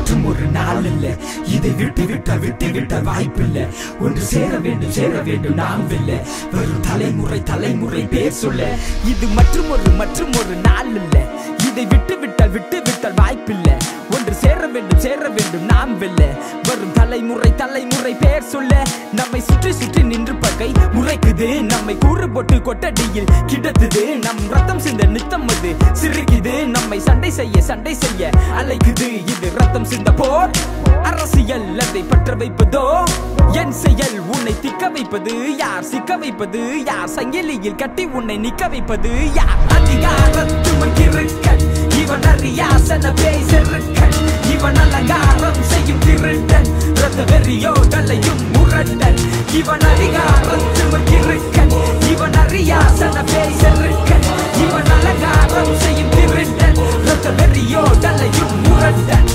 மற்றும் ஒரு நாள் இல்ல இதை விட்டு விட்டால் விட்டு விட்டால் வாய்ப்பில்லை ஒன்று சேர வேண்டும் சேர வேண்டும் நாம் வெல்ல வரும் தலைமுறை தலைமுறை பேர் சொல்ல இது மற்றும் ஒரு மற்றும் ஒரு நாள் இல்ல இதை விட்டு விட்டால் விட்டு விட்டால் வாய்ப்பில்லை ஒன்று சேர வேண்டும் சேர வேண்டும் நாம் வெல்ல வரும் தலைமுறை தலைமுறை பேர் சொல்ல நம்மை சுற்றி சுற்றி நின்று பகை முறைக்குது நம்மை கூறு போட்டு கொட்டடியில் கிடத்துது நம் ரத்தம் சிந்த நித்தம் அது சிரிக்குது நம்மை சண்டை செய்ய சண்டை செய்ய அலைக்குது இது ரத்தம் சிந்த போர் அரசியல் அதை பற்ற வைப்பதோ என் செயல் உன்னை திக்க வைப்பது யார் சிக்க வைப்பது யார் சங்கிலியில் கட்டி உன்னை நிக்க வைப்பது யார் அதிகாரத்துவன் கிறுக்கன் இவன் அறியாசன பேசருக்கன் இவன் அலங்காரம் செய்யும் திருடன் ரத்த வெறியோடலையும் முரண்டன் இவன் அதிகாரத்துவன் கிறுக்கன் இவன் அறியாசன பேசருக்கன் இவன் அலங்காரம் செய்யும் திருடன் ரத்த வெறியோடலையும் முரண்டன்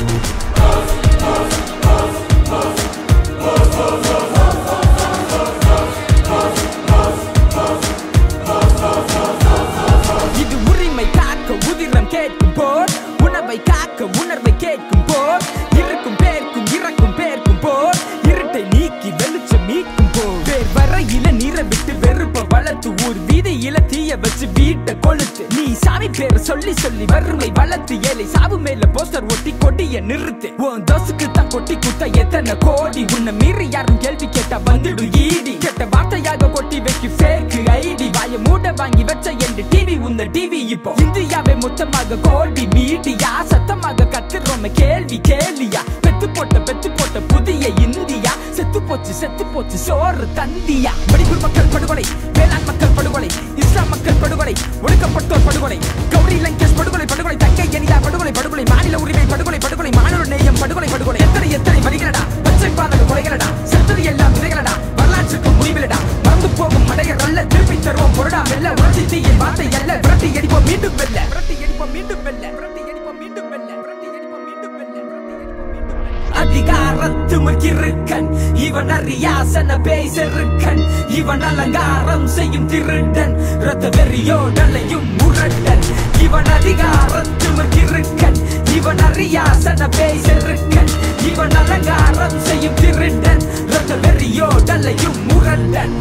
இது உரிமை காக்க உதிரம் கேட்கும் போர் உணவை காக்க உணர்வை கேட்கும் போர் இருக்கும் பேர்க்கும் இறக்கும் பேர்க்கும் போர் இருட்டை நீக்கி வெளிச்சம் நீக்கும் போர் வேர் வரையில நீரை விட்டு வெறுப்ப வளர்த்து ஊர் வீதியில தீய வச்சு வீட்டை கொளுத்து நீ சாமி பேரை சொல்லி சொல்லி வறுமை வளர்த்து ஏழை சாவு மேல போஸ்டர் ஒட்டி கொடிய நிறுத்து உன் தோசுக்கு தான் கொட்டி குத்த எத்தனை கோடி உன்னை மீறி யாரும் கேள்வி கேட்டா வந்துடு ஈடி கெட்ட வார்த்தையாக கொட்டி வைக்கு ஃபேக் ஐடி வாய மூட வாங்கி வச்ச என்று டிவி உந்த டிவி இப்போ இந்தியாவே மொத்தமாக கோடி மீடியா சத்தமாக கத்துறோம் கேள்வி கேலியா பெத்து போட்ட பெத்து போட்ட புதிய இந்தியா செத்து போச்சு செத்து போச்சு சோறு தந்தியா மணிப்பூர் மக்கள் படுகொலை வேளாண் மக்கள் படுகொலை இஸ்லாம் மக்கள் படுகொலை ஒடுக்கப்பட்டோர் படுகொலை கௌரி லங்கேஷ் படுகொலை படுகொலை தங்கை எனிதா படுகொலை படுகொலை மாநில உரிமை படுகொலை படுகொலை மாணவர் நேயம் படுகொலை படுகொலை எத்தனை எத்தனை வரிகளடா பச்சை பாதக கொலைகளடா செத்தது எல்லாம் விதைகளடா வரலாற்றுக்கு முடிவிலடா மறந்து போகும் மடையர் அல்ல திருப்பி தருவோம் பொருடா வெல்ல உணர்ச்சி தீயின் வார்த்தை அல்ல விரட்டி அடிப்போம் மீண்டும் வெல்ல விரட்டி அடிப்போம் மீண்டும் வெல்ல விரட்டி அடிப்போம் மீண்டும் வெல்ல விரட்டி அடிப்போம் மீண்டும் வெல்ல விரட்டி அடிப்போம் மீண்டும் வெல்ல அதிகாரத்துமர் கிறுக்கன் இவன் அறியாசன பேசருக்கன் இவன் அலங்காரம் செய்யும் திருடன் ரத்த வெறியோடலையும் முரடன் இவன் அதிகாரத்துமர் கிறுக்கன் இவன் அறியாசன பேசருக்கன் இவன் அலங்காரம் செய்யும் திருடன் ரத்த வெறியோடலையும் முரடன்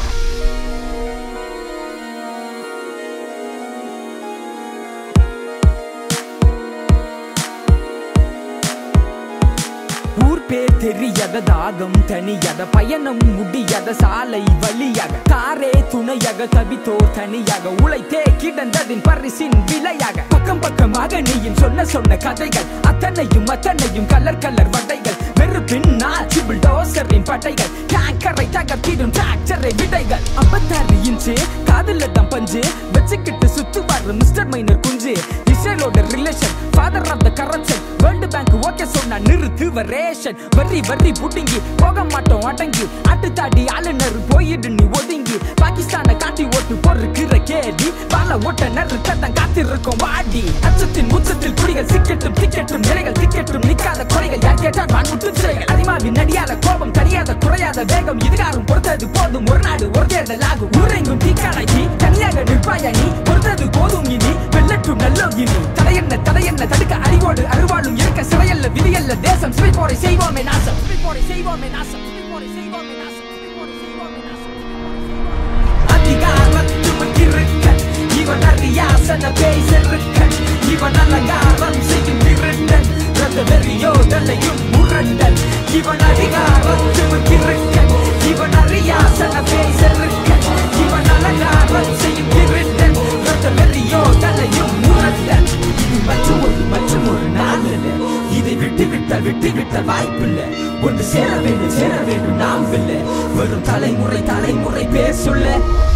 ஊர் பேர் தெரியாத தாகம் தனியத பயணம் முடியாத சாலை வழியாக காரே துணையாக தவித்தோர் தனியாக உழைத்தே கிடந்ததின் பரிசின் விலையாக பக்கம் பக்கமாக நீயும் சொன்ன சொன்ன கதைகள் அத்தனையும் அத்தனையும் கலர் கலர் வடைகள் வெறுப்பின் நாச்சிபிள் டோசரின் பட்டைகள் டேங்கரை தகர்த்திடும் டிராக்டரை விடைகள் ஐம்பத்தாறு இன்ச்சு காதல தான் பஞ்சு வச்சுக்கிட்டு சுத்து வர மிஸ்டர் மைனர் குஞ்சு இஸ்ரேலோட relation father of the corruption world bank okay சொன்னா நிறுத்து ரேஷன் வரி வரி புடுங்கி போக மாட்டோம் அடங்கி ஆட்டுத்தாடி ஆளுநர் போயிடு நீ ஒதுங்கி பாகிஸ்தானை காட்டி ஓட்டு பொறுக்கிற கேடி பால ஓட்ட நறுக்கத்தான் காத்திருக்கோம் வாடி அச்சத்தின் உச்சத்தில் குடிகள் சிக்கட்டும் திக்கட்டும் நிலைகள் திக்கட்டும் நிக்காத குறைகள் யார் கேட்டால் வான்முட்டு சிறைகள் அதிமாவின் நடியாத கோபம் தனியாத குறையாத வேகம் இதுகாரும் பொறுத்தது போதும் ஒரு நாடு ஒரு தேர்தல் ஆகும் ஊரெங்கும் தீக்கானாக்கி தனியாக நிற்பாயா நீ பொறுத்தது போதும் இனி வெள்ளட்டும் நல்லோ இனி தடையென்ன தடையென்ன தடுக்க அறிவோடு அருவாளும் இருக்க சிறையல்ல விதியல்ல தேசம் சிறை போரை செய்வோமே நாசம் சிறை போரை செய்வோமே நாசம் சிறை போரை செய்வோமே நாசம் சிறை போரை செய்வோமே நாசம் அதிகாரத்துவன் கிறுக்கன் இவன் அறியாசன பேசருக்கன் இவன் அலங்காரம் செய்யும் திருடன் ரத்த வெறியோடலையும் முரண்டன் இவன் அதிகாரத்துவன் கிறுக்கன் இவன் அறியாசன பேசருக்கன் இவன் அலங்காரம் செய்யும் திருடன் ரத்த வெறியோடலையும் முரண்டன் இது மற்றும் ஒரு மற்றும் ஒரு நாள் இல்ல இதை விட்டு விட்டால் விட்டு விட்டால் வாய்ப்பில்லை ஒன்று சேர வேண்டும் சேர வேண்டும் நாம் வெல்ல வரும் தலைமுறை தலைமுறை பேர் சொல்ல